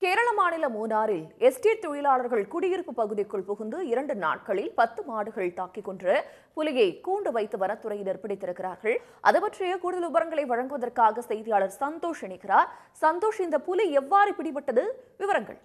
கேரள மாநிலம் மூணாறில் எஸ்டேட் தொழிலாளர்கள் குடியிருப்பு பகுதிக்குள் புகுந்து இரண்டு நாட்களில் பத்து மாடுகள் தாக்கிக் கொன்ற புலியை கூண்டு வைத்து வனத்துறையினர் பிடித்திருக்கிறார்கள் அது பற்றிய கூடுதல் விவரங்களை வழங்குவதற்காக செய்தியாளர் சந்தோஷ் இணைக்கிறார் சந்தோஷ் இந்த புலி எவ்வாறு பிடிபட்டது விவரங்கள்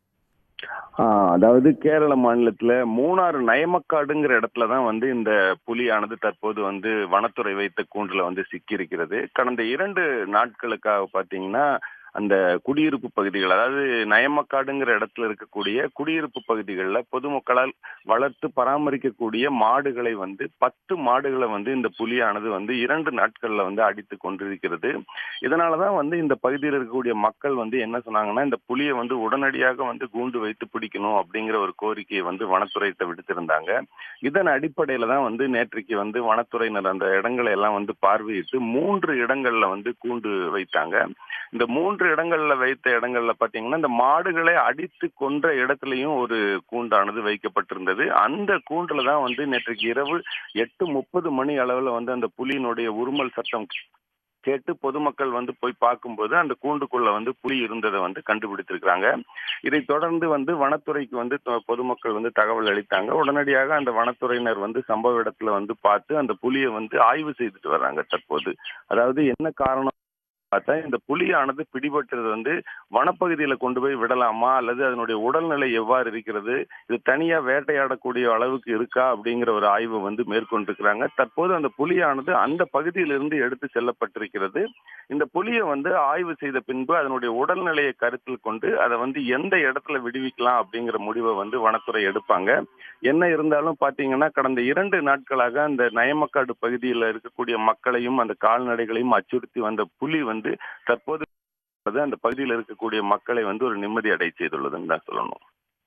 ஆஹ் அதாவது கேரள மாநிலத்துல மூணாறு நயமக்காடுங்கிற இடத்துல தான் வந்து இந்த புலியானது தற்போது வந்து வனத்துறை வைத்த கூண்டுல வந்து சிக்கியிருக்கிறது கடந்த இரண்டு நாட்களுக்காக பாத்தீங்கன்னா அந்த குடியிருப்பு பகுதிகள் அதாவது நயமக்காடுங்கிற இடத்துல இருக்கக்கூடிய குடியிருப்பு பகுதிகளில் பொதுமக்களால் வளர்த்து பராமரிக்கக்கூடிய மாடுகளை வந்து பத்து மாடுகளை வந்து இந்த புலியானது வந்து இரண்டு நாட்கள்ல வந்து அடித்து கொண்டிருக்கிறது இதனாலதான் வந்து இந்த பகுதியில் இருக்கக்கூடிய மக்கள் வந்து என்ன சொன்னாங்கன்னா இந்த புலியை வந்து உடனடியாக வந்து கூண்டு வைத்து பிடிக்கணும் அப்படிங்கிற ஒரு கோரிக்கையை வந்து வனத்துறையிட்ட விடுத்திருந்தாங்க இதன் அடிப்படையில தான் வந்து நேற்றைக்கு வந்து வனத்துறையினர் அந்த இடங்களை எல்லாம் வந்து பார்வையிட்டு மூன்று இடங்கள்ல வந்து கூண்டு வைத்தாங்க இந்த மூன்று இடங்கள்ல வைத்த இடங்கள்ல பாத்தீங்கன்னா இந்த மாடுகளை அடித்து கொன்ற இடத்துலயும் ஒரு கூண்டானது வைக்கப்பட்டிருந்தது அந்த கூண்டுல தான் வந்து நேற்றைக்கு இரவு எட்டு முப்பது மணி அளவுல வந்து அந்த புலியினுடைய உருமல் சத்தம் கேட்டு பொதுமக்கள் வந்து போய் பார்க்கும்போது அந்த கூண்டுக்குள்ள வந்து புலி இருந்ததை வந்து கண்டுபிடித்திருக்கிறாங்க இதை தொடர்ந்து வந்து வனத்துறைக்கு வந்து தொ- பொதுமக்கள் வந்து தகவல் அளித்தாங்க உடனடியாக அந்த வனத்துறையினர் வந்து சம்பவ இடத்துல வந்து பார்த்து அந்த புலியை வந்து ஆய்வு செய்துட்டு வர்றாங்க தற்போது அதாவது என்ன காரணம் பார்த்தா இந்த புலியானது பிடிபட்டது வந்து வனப்பகுதியில கொண்டு போய் விடலாமா அல்லது அதனுடைய உடல்நிலை எவ்வாறு இருக்கிறது இது தனியா வேட்டையாடக்கூடிய அளவுக்கு இருக்கா அப்படிங்கிற ஒரு ஆய்வு வந்து மேற்கொண்டிருக்கிறாங்க தற்போது அந்த புலியானது அந்த பகுதியிலிருந்து எடுத்து செல்லப்பட்டிருக்கிறது இந்த புலியை வந்து ஆய்வு செய்த பின்பு அதனுடைய உடல்நிலையை கருத்தில் கொண்டு அதை வந்து எந்த இடத்துல விடுவிக்கலாம் அப்படிங்கிற முடிவை வந்து வனத்துறை எடுப்பாங்க என்ன இருந்தாலும் பாத்தீங்கன்னா கடந்த இரண்டு நாட்களாக அந்த நயமக்காடு பகுதியில் இருக்கக்கூடிய மக்களையும் அந்த கால்நடைகளையும் அச்சுறுத்தி வந்த புலி வந்து தற்போது அந்த பகுதியில் இருக்கக்கூடிய மக்களை வந்து ஒரு நிம்மதி அடை செய்துள்ளதுன்னு தான் சொல்லணும்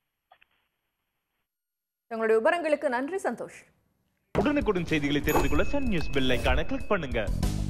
தங்களுடைய விவரங்களுக்கு நன்றி சந்தோஷ் உடனுக்குடன் செய்திகளை தெரிந்து கொள்ள சன் நியூஸ் பெல் ஐகானை கிளிக் பண்ணுங்க